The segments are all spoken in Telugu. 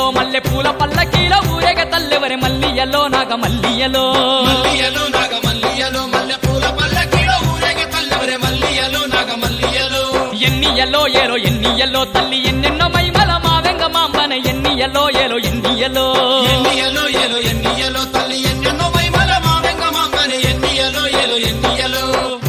మల్లె పూల పల్లకీలో ఊరేగ తల్లెవరే మల్లియలో నాగ మల్లియలో మల్లియలో నాగ మల్లియలో మల్లె పూల పల్లకిలో ఊరేగ తల్లెవరే మల్లియలో నాగ మల్లియలో ఎన్నియలో ఏలో ఎన్నియలో తల్లి ఎన్నెన్నో మైమల మా వెంగ మాంబన ఎన్నియలో ఏలో ఎన్నియలో ఎన్నియలో ఏలో ఎన్నియలో తల్లి ఎన్నెన్నో వైమల మా వెంగ మామని ఎన్నియలో ఏలో ఎన్నియలో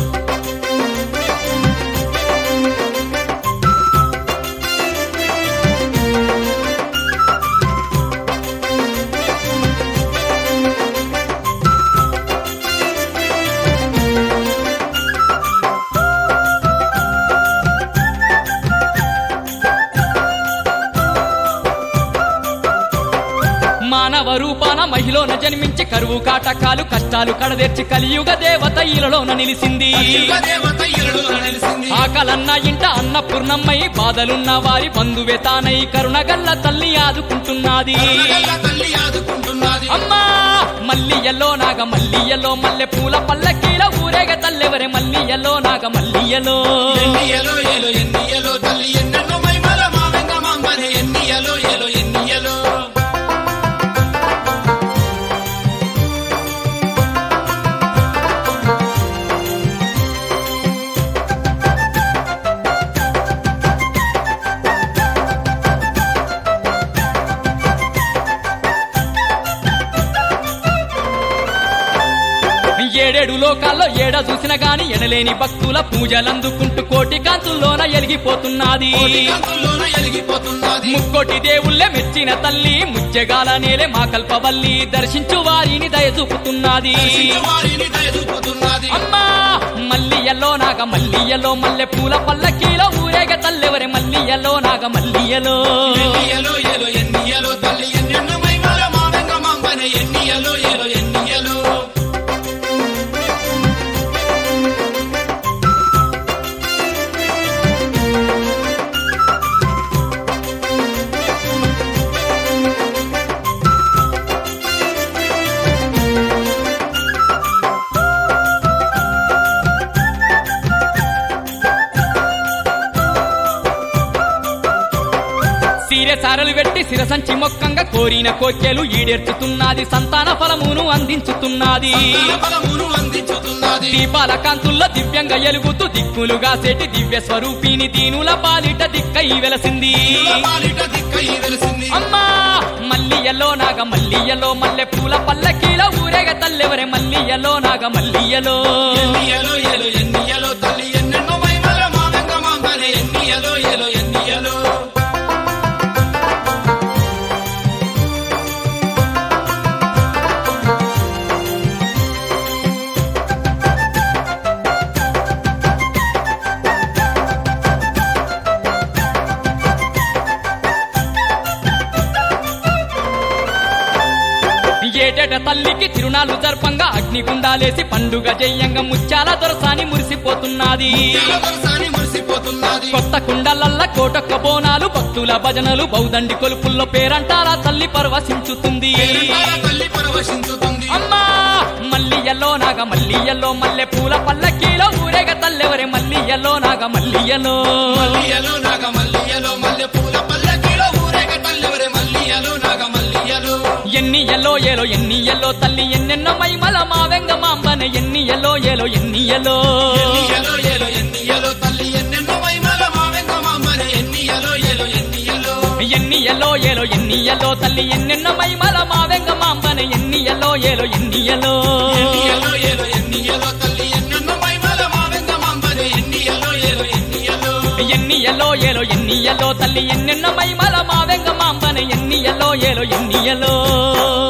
మానవ రూపాన మహిళన జన్మించి కరువు కాటకాలు కష్టాలు కడదెర్చి కలియుగ దేవత ఈలలోన నిలిసింది యుగ దేవత ఇరుడున నిలిసింది ఆకలన్న ఇంట అన్నపూర్ణమ్మై బాధలున్న వారి బంధువే తానై కరుణగల్ల తల్లి ఆదుకుంటున్నది కరుణగల్ల తల్లి ఆదుకుంటున్నది అమ్మా మల్లియలో నాగ మల్లియలో మల్లె పూల పల్లకీల ఊరేగ తల్లెవరే మల్లియలో నాగ మల్లియలో ఎన్నియలో ఏలో ఎన్నియలో తల్లి ఎన్నెన్నో వైమల మా వెంగ మామని ఎన్నియలో ఏలో ఎన్నియలో ఏడేడు లోకాల్లో ఏడ చూసిన గాని ఎనలేని భక్తుల పూజలందుకుంటూ కోటి కాంతుల్లోన ఎలిగిపోతున్నది కోటికాంతుల్లోన ఎలిగిపోతున్నది ముక్కోటి దేవుళ్ళే మెచ్చిన తల్లి ముచ్చగాల నేలే మా కల్పవల్లి దర్శించు వారిని దయ చూపుతున్నది వారిని దయచూపుతున్నది అమ్మా మల్లియలో నాగ మల్లియలో మల్లె పూల పల్లకీలో ఊరేగ తల్లెవరే మల్లియలో నాగ మల్లియలో ఎన్నియలో ఏలో ఎన్నియలో తల్లి ఎన్నెన్నో వైమల మా వెంగ మామని ఎన్నియలో ఏలో ఎన్నియలో సీరె సారలు పెట్టి శిరసంచి మొక్కంగా కోరిన కోర్కెలు ఈడేర్చుతున్నది సంతాన ఫలమును అందించుతున్నది తన బలమును అందించుతున్నది దీపాల కాంతుల్లో దివ్యంగా ఎలుగుతూ దిక్కులుగా సెటి దివ్య స్వరూపిణి దీనుల పాలిట దిక్కై వెలసింది పాలిట దిక్కై వెలిసింది అమ్మా మల్లియలో నాగ మల్లియలో మల్లె పూల పల్లకీల ఊరేగ తల్లెవరే మల్లియలో నాగ మల్లియలో ఎన్నియలో ఏలో ఎన్నియలో తల్లి ఎన్నెన్నో వైమల మా వెంగ మామని ఎన్నియలో ఏలో ఎన్నియలో ఏటేట తల్లికి తిరునాళ్ళు జర్పంగా అగ్నిగుండాలేసి పండుగ జయ్యంగా ముత్యాల దొరసాని మురిసిపోతున్నది జలదర్శాని మురిసిపోతున్నది కొత్త కుండలల్ల కోటొక్క బోనాలు భక్తుల భజనలు బౌదండి కొలుపుల్లో పేరంటారా తల్లి పరవశించుతుంది పేరంటాల తల్లి పరవశించుతుంది అమ్మా మల్లియలో నాగ మల్లియలో మల్లె పూల పల్లకీలో ఊరేగ తల్లెవరే మల్లియలో నాగ మల్లియలో మల్లియలో నాగ మల్లియలో మల్లె పూల పల్లకిలో ఊరేగ తల్లెవరే మల్లియలో నాగ మల్లియలో ఎన్నియలో ఏలో ఎన్నియలో తల్లి ఎన్నెన్నో మైమల మా వెంగ మాంబన ఎన్నియలో ఏలో ఎన్నియలో ఎన్నియలో ఏలో ఎన్నియలో తల్లి ఎన్నెన్నో వైమల మా వెంగ మామని ఎన్నియలో ఏలో ఎన్నియలో ఎన్నియలో ఏలో ఎన్నియలో తల్లి ఎన్నెన్నో మైమల మా వెంగ మాంబన ఎన్నియలో ఏలో ఎన్నియలో ఎన్నియలో ఏలో ఎన్నియలో తల్లి ఎన్నెన్నో వైమల మా వెంగ మామని ఎన్నియలో ఏలో ఎన్నియలో ఎన్నియలో ఏలో ఎన్నియలో తల్లి ఎన్నెన్నో మైమల మా వెంగ మాంబన ఎన్నియలో ఏలో ఎన్నియలో